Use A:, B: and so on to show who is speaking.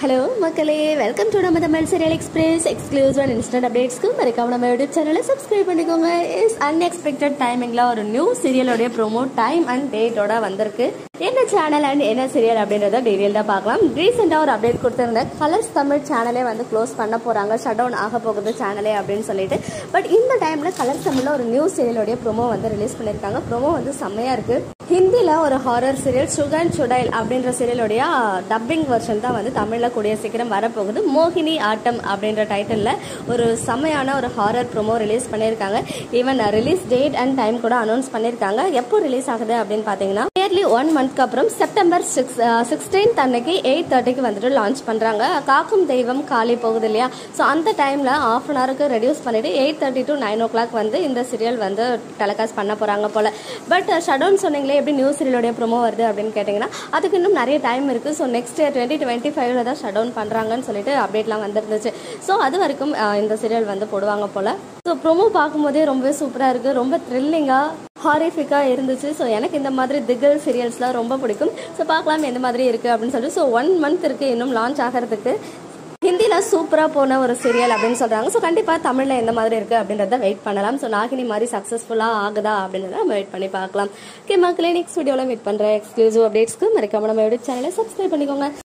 A: hello மக்களே welcome to நம்ம Tamil Serial Express exclusive and instant அப்டேட்ஸ்க்கு மறக்காம நம்ம யூடியூப் சேனலை சப்ஸ்கிரைப் பண்ணிக்கோங்க இஸ் அன்எக்ஸ்பெக்டட் டைமிங்கில் ஒரு நியூ சீரியலோடைய ப்ரோமோ டைம் அண்ட் டேட்டோட வந்திருக்கு என்ன சேனல் அண்ட் என்ன சீரியல் அப்படின்றத டீட்டெயில்டாக பார்க்கலாம் ரீசெண்டாக ஒரு அப்டேட் கொடுத்துருந்தேன் கலர்ஸ் தமிழ் சேனலே வந்து க்ளோஸ் பண்ண போகிறாங்க ஷட் டவுன் ஆக போகுது சேனலே அப்படின்னு சொல்லிட்டு பட் இந்த டைமில் கலர்ஸ் தமிழில் ஒரு நியூ சீரியலோடைய ப்ரோமோ வந்து ரிலீஸ் பண்ணியிருக்காங்க ப்ரோமோ வந்து செம்மையாக இருக்குது ஹிந்தியில் ஒரு ஹாரர் சீரியல் சுகன் சுடைல் அப்படின்ற சீரியலுடைய டப்பிங் வெர்ஷன் தான் வந்து தமிழில் கூடிய சீக்கிரம் வரப்போகுது மோகினி ஆட்டம் அப்படின்ற டைட்டிலில் ஒரு செம்மையான ஒரு ஹாரர் ப்ரோமோ ரிலீஸ் பண்ணியிருக்காங்க even release date and time கூட அனௌன்ஸ் பண்ணியிருக்காங்க எப்போ ரிலீஸ் ஆகுது அப்படின்னு பார்த்தீங்கன்னா நியர்லி ஒன் மந்த்க்கு அப்புறம் செப்டம்பர் சிக்ஸ் சிக்ஸ்டீன்த் அன்னைக்கு எயிட் தேர்ட்டிக்கு வந்துட்டு லான்ச் பண்ணுறாங்க காக்கும் தெய்வம் காலி போகுது இல்லையா ஸோ அந்த டைமில் ஆஃப் அன் ஹவருக்கு ரெடியூஸ் பண்ணிவிட்டு eight thirty to nine o'clock வந்து இந்த சீரியல் வந்து டெலிகாஸ்ட் பண்ண போகிறாங்க போல் பட் ஷடவுன் சொன்னீங்களே எப்படி நியூ சீரியலோடைய ப்ரோமோ வருது அப்படின்னு கேட்டிங்கன்னா அதுக்கு இன்னும் நிறைய டைம் இருக்குது so next year twenty twenty ஃபைவ்ல தான் ஷட் டவுன் பண்ணுறாங்கன்னு சொல்லிட்டு அப்டேட்லாம் வந்துருந்துச்சு ஸோ அது வரைக்கும் அஹ், இந்த சீரியல் வந்து போடுவாங்க போல் ஸோ ப்ரோமோ பார்க்கும்போதே ரொம்பவே சூப்பராக இருக்குது ரொம்ப த்ரில்லிங்காக ஹாரிஃபிக்காக இருந்துச்சு ஸோ எனக்கு இந்த மாதிரி திகில் சீரியல்ஸ்லாம் ரொம்ப பிடிக்கும் ஸோ பார்க்கலாம் எந்த மாதிரி இருக்குது அப்படின்னு சொல்லிட்டு ஸோ ஒன் மந்த் இருக்குது இன்னும் லான்ச் ஆகிறதுக்கு ஹிந்தியில் சூப்பராக போன ஒரு சீரியல் அப்படின்னு சொல்கிறாங்க ஸோ கண்டிப்பாக தமிழில் எந்த மாதிரி இருக்குது அப்படின்றத வெயிட் பண்ணலாம் ஸோ நாகினி மாதிரி சக்ஸஸ்ஃபுல்லாக ஆகுதா அப்படின்றத நம்ம வெயிட் பண்ணி பார்க்கலாம் ஓகே மக்களே நெக்ஸ்ட் வீடியோவில் மீட் பண்ணுறேன் எக்ஸ்க்ளூசிவ் அப்டேட்ஸ்க்கு மறக்காம நம்ம யூடியூப் சேனலை சப்ஸ்கிரைப் பண்ணிக்கோங்க